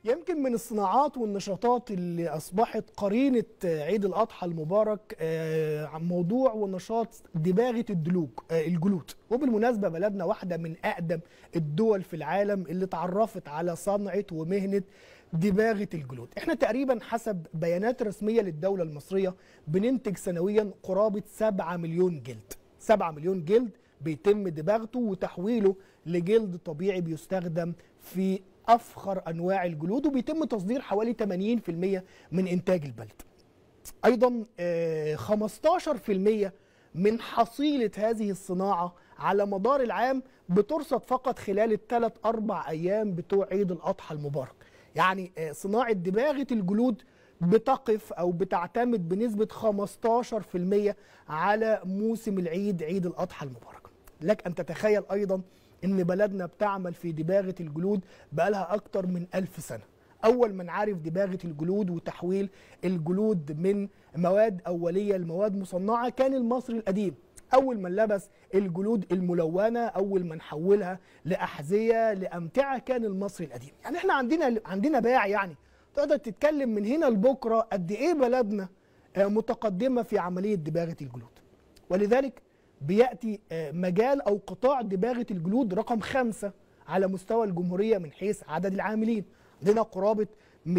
يمكن من الصناعات والنشاطات اللي اصبحت قرينه عيد الاضحى المبارك آه، موضوع ونشاط دباغه الدلوج آه، الجلود وبالمناسبه بلدنا واحده من اقدم الدول في العالم اللي تعرفت على صنعه ومهنه دباغه الجلود احنا تقريبا حسب بيانات رسميه للدوله المصريه بننتج سنويا قرابه 7 مليون جلد 7 مليون جلد بيتم دباغته وتحويله لجلد طبيعي بيستخدم في افخر انواع الجلود وبيتم تصدير حوالي 80% من انتاج البلد. ايضا آه، 15% من حصيله هذه الصناعه على مدار العام بترصد فقط خلال الثلاث اربع ايام بتوع عيد الاضحى المبارك. يعني آه، صناعه دباغه الجلود بتقف او بتعتمد بنسبه 15% على موسم العيد عيد الاضحى المبارك. لك ان تتخيل ايضا ان بلدنا بتعمل في دباغه الجلود بقالها اكتر من ألف سنه اول من عرف دباغه الجلود وتحويل الجلود من مواد اوليه لمواد مصنعه كان المصري القديم اول من لبس الجلود الملونه اول من حولها لاحذيه لامتعه كان المصري القديم يعني احنا عندنا عندنا باع يعني تقدر تتكلم من هنا لبكره قد ايه بلدنا آه، متقدمه في عمليه دباغه الجلود ولذلك بياتي آه، مجال او قطاع دباغه الجلود رقم خمسة على مستوى الجمهوريه من حيث عدد العاملين عندنا قرابه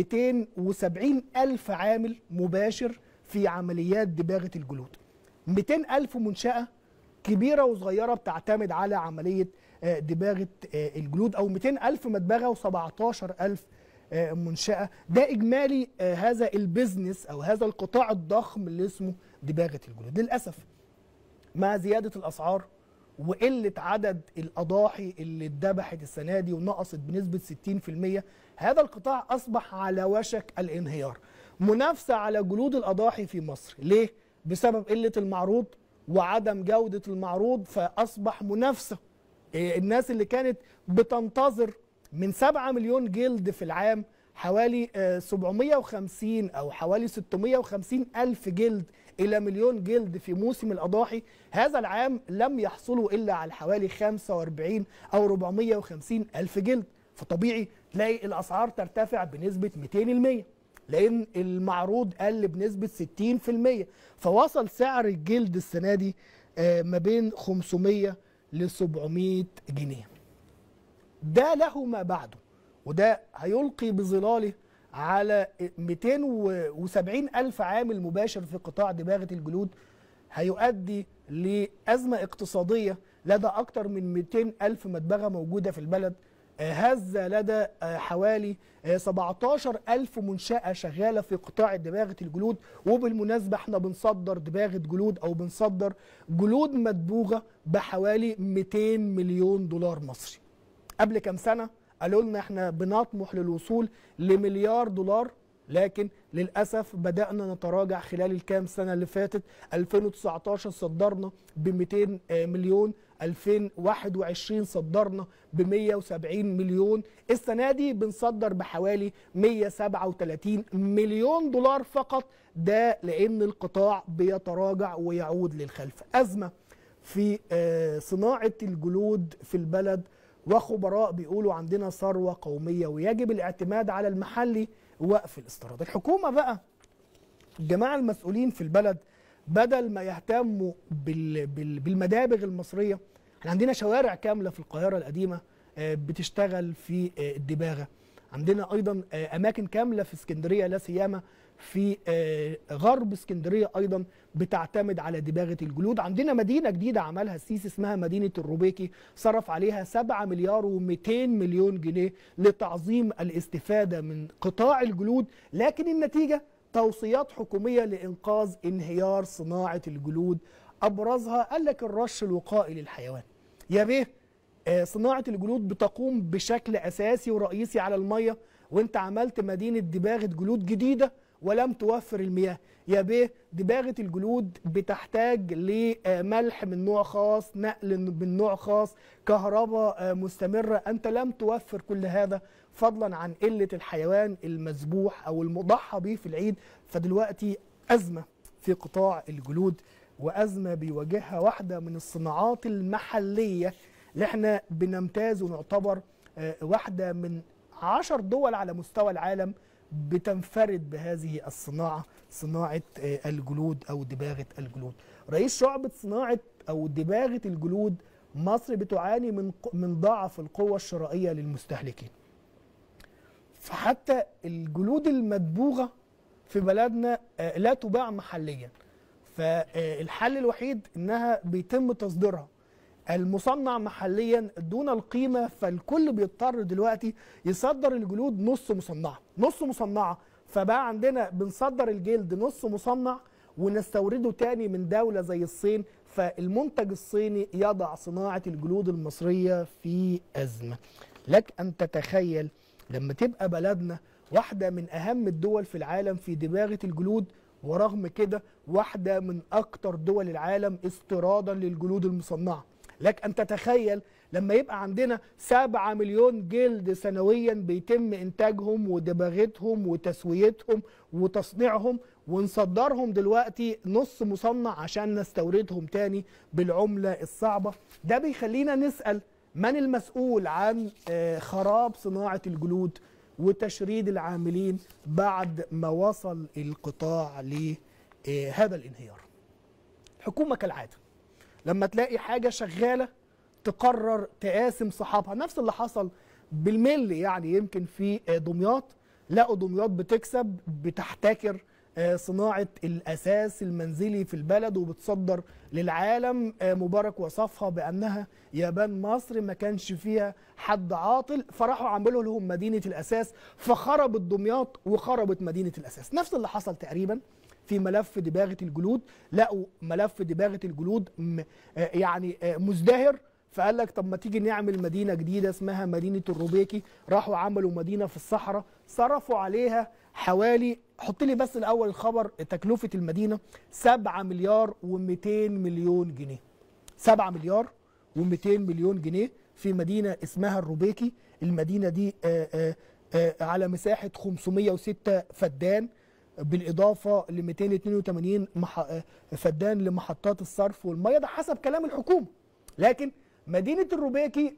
270 الف عامل مباشر في عمليات دباغه الجلود 200 الف منشاه كبيره وصغيره بتعتمد على عمليه آه، دباغه آه، الجلود او 200 الف مدبغه و17 الف آه، منشاه ده اجمالي آه، هذا البيزنس او هذا القطاع الضخم اللي اسمه دباغه الجلود للاسف مع زياده الاسعار وقله عدد الاضاحي اللي اتذبحت السنه دي ونقصت بنسبه 60% هذا القطاع اصبح على وشك الانهيار منافسه على جلود الاضاحي في مصر ليه بسبب قله المعروض وعدم جوده المعروض فاصبح منافسه إيه، الناس اللي كانت بتنتظر من 7 مليون جلد في العام حوالي آه، 750 او حوالي 650 الف جلد الى مليون جلد في موسم الاضاحي هذا العام لم يحصلوا الا على حوالي 45 او 450 الف جلد فطبيعي تلاقي الاسعار ترتفع بنسبه 200% لان المعروض قل بنسبه 60% فوصل سعر الجلد السنه دي آه، ما بين 500 ل 700 جنيه ده له ما بعده وده هيلقي بظلاله على 270 ألف عامل مباشر في قطاع دباغة الجلود هيؤدي لأزمة اقتصادية لدى أكثر من 200 ألف مدبغة موجودة في البلد آه، هز لدى آه، حوالي آه، 17 ألف منشأة شغالة في قطاع دباغة الجلود وبالمناسبة احنا بنصدر دباغة جلود أو بنصدر جلود مدبوغة بحوالي 200 مليون دولار مصري قبل كام سنة قالوا لنا احنا بنطمح للوصول لمليار دولار لكن للاسف بدانا نتراجع خلال الكام سنه اللي فاتت 2019 صدرنا ب 200 مليون 2021 صدرنا ب 170 مليون السنه دي بنصدر بحوالي 137 مليون دولار فقط ده لان القطاع بيتراجع ويعود للخلف ازمه في آه، صناعه الجلود في البلد وخبراء بيقولوا عندنا ثروه قوميه ويجب الاعتماد على المحلي ووقف الاستيراد الحكومه بقى الجماعه المسؤولين في البلد بدل ما يهتموا بال بال بالمدابغ المصريه احنا عندنا شوارع كامله في القاهره القديمه آه، بتشتغل في آه، الدباغه عندنا ايضا آه، اماكن كامله في اسكندريه لا سيما في آه، غرب اسكندريه ايضا بتعتمد على دباغه الجلود عندنا مدينه جديده عملها السيسي اسمها مدينه الروبيكي صرف عليها 7 مليار و200 مليون جنيه لتعظيم الاستفاده من قطاع الجلود لكن النتيجه توصيات حكوميه لانقاذ انهيار صناعه الجلود ابرزها قال لك الرش الوقائي للحيوان يا بيه آه، صناعه الجلود بتقوم بشكل اساسي ورئيسي على الميه وانت عملت مدينه دباغه جلود جديده ولم توفر المياه يا بيه دباغه الجلود بتحتاج لملح من نوع خاص نقل من نوع خاص كهرباء آه، مستمره انت لم توفر كل هذا فضلا عن قله الحيوان المذبوح او المضحى به في العيد فدلوقتي ازمه في قطاع الجلود وازمه بيواجهها واحده من الصناعات المحليه اللي احنا بنمتاز ونعتبر آه، واحده من عشر دول على مستوى العالم بتنفرد بهذه الصناعة صناعة آه، الجلود أو دباغة الجلود رئيس شعبة صناعة أو دباغة الجلود مصر بتعاني من ق- من ضعف القوة الشرائية للمستهلكين فحتى الجلود المدبوغة في بلدنا آه، لا تباع محليا فالحل الوحيد انها بيتم تصديرها المصنع محليا دون القيمه فالكل بيضطر دلوقتي يصدر الجلود نص مصنعه نص مصنعه فبقى عندنا بنصدر الجلد نص مصنع ونستورده تاني من دوله زي الصين فالمنتج الصيني يضع صناعه الجلود المصريه في ازمه لك ان تتخيل لما تبقى بلدنا واحده من اهم الدول في العالم في دباغه الجلود ورغم كده واحده من اكتر دول العالم استيرادا للجلود المصنعه لك ان تتخيل لما يبقى عندنا 7 مليون جلد سنويا بيتم انتاجهم ودباغتهم وتسويتهم وتصنيعهم ونصدرهم دلوقتي نص مصنع عشان نستوردهم تاني بالعمله الصعبه ده بيخلينا نسال من المسؤول عن آه، خراب صناعه الجلود وتشريد العاملين بعد ما وصل القطاع لهذا الانهيار الحكومه كالعاده لما تلاقي حاجه شغاله تقرر تقاسم صحابها نفس اللي حصل بالمل يعني يمكن في آه، دمياط لقوا دمياط بتكسب بتحتكر آه، صناعة الأساس المنزلي في البلد وبتصدر للعالم آه، مبارك وصفها بأنها يابان مصر ما كانش فيها حد عاطل فراحوا عملوا لهم مدينة الأساس فخربت دمياط وخربت مدينة الأساس نفس اللي حصل تقريبا في ملف دباغة الجلود لقوا ملف دباغة الجلود م- آه، يعني آه، مزدهر فقال لك طب ما تيجي نعمل مدينه جديده اسمها مدينه الروبيكي راحوا عملوا مدينه في الصحراء صرفوا عليها حوالي حط لي بس الاول الخبر تكلفه المدينه 7 مليار و200 مليون جنيه 7 مليار و200 مليون جنيه في مدينه اسمها الروبيكي المدينه دي آه، آه، آه، على مساحه 506 فدان بالاضافه ل 282 مح... آه، فدان لمحطات الصرف والميه ده حسب كلام الحكومه لكن مدينه الروبيكي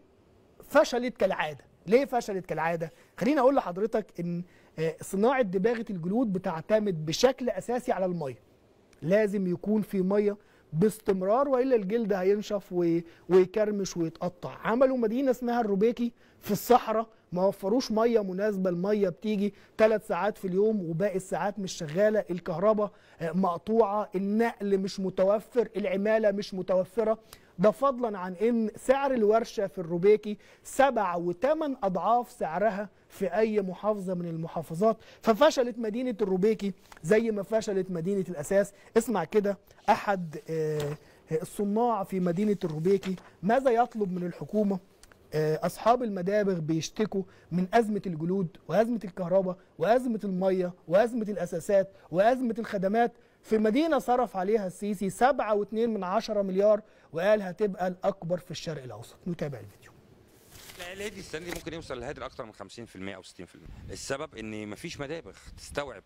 فشلت كالعاده ليه فشلت كالعاده خليني اقول لحضرتك ان آه، صناعه دباغه الجلود بتعتمد بشكل اساسي على الميه لازم يكون في ميه باستمرار والا الجلد هينشف وي- ويكرمش ويتقطع عملوا مدينه اسمها الروبيكي في الصحراء ما وفروش ميه مناسبه الميه بتيجي ثلاث ساعات في اليوم وباقي الساعات مش شغاله الكهرباء آه، مقطوعه النقل مش متوفر العماله مش متوفره ده فضلا عن ان سعر الورشه في الروبيكي سبع وثمان اضعاف سعرها في اي محافظه من المحافظات ففشلت مدينه الروبيكي زي ما فشلت مدينه الاساس اسمع كده احد آه، الصناع في مدينه الروبيكي ماذا يطلب من الحكومه آه، اصحاب المدابغ بيشتكوا من ازمه الجلود وازمه الكهرباء وازمه الميه وازمه الاساسات وازمه الخدمات في مدينه صرف عليها السيسي 7.2 من عشرة مليار وقال هتبقى الاكبر في الشرق الاوسط نتابع الفيديو لا الهادي السنه دي ممكن يوصل لهادي اكتر من 50% او 60% السبب ان مفيش مدابغ تستوعب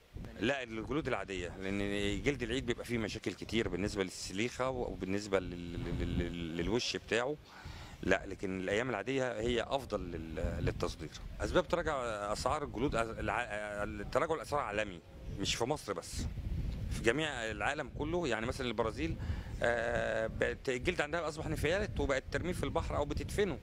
لا الجلود العاديه لان جلد العيد بيبقى فيه مشاكل كتير بالنسبه للسليخه وبالنسبه لل- لل- لل- للوش بتاعه لا لكن الايام العاديه هي افضل لل- للتصدير اسباب تراجع اسعار الجلود الع- تراجع الاسعار عالمي مش في مصر بس في جميع العالم كله يعني مثلا البرازيل آه، بقت الجلد عندها اصبح نفايات وبقت ترميه في البحر او بتدفنه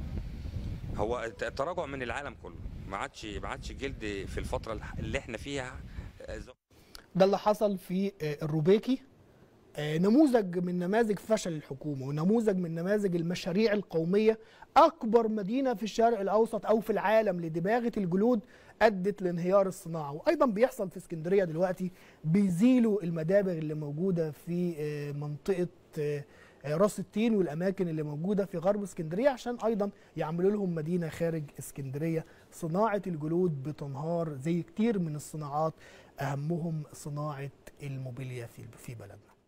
هو الت- التراجع من العالم كله ما عادش ما عادش الجلد في الفتره الح- اللي احنا فيها آه، ز- ده اللي حصل في آه، الروبيكي آه، نموذج من نماذج فشل الحكومه ونموذج من نماذج المشاريع القوميه اكبر مدينه في الشرق الاوسط او في العالم لدباغه الجلود ادت لانهيار الصناعه وايضا بيحصل في اسكندريه دلوقتي بيزيلوا المدابغ اللي موجوده في آه، منطقه آه، آه، راس التين والاماكن اللي موجوده في غرب اسكندريه عشان ايضا يعملوا لهم مدينه خارج اسكندريه صناعه الجلود بتنهار زي كتير من الصناعات اهمهم صناعه الموبيليا في في بلدنا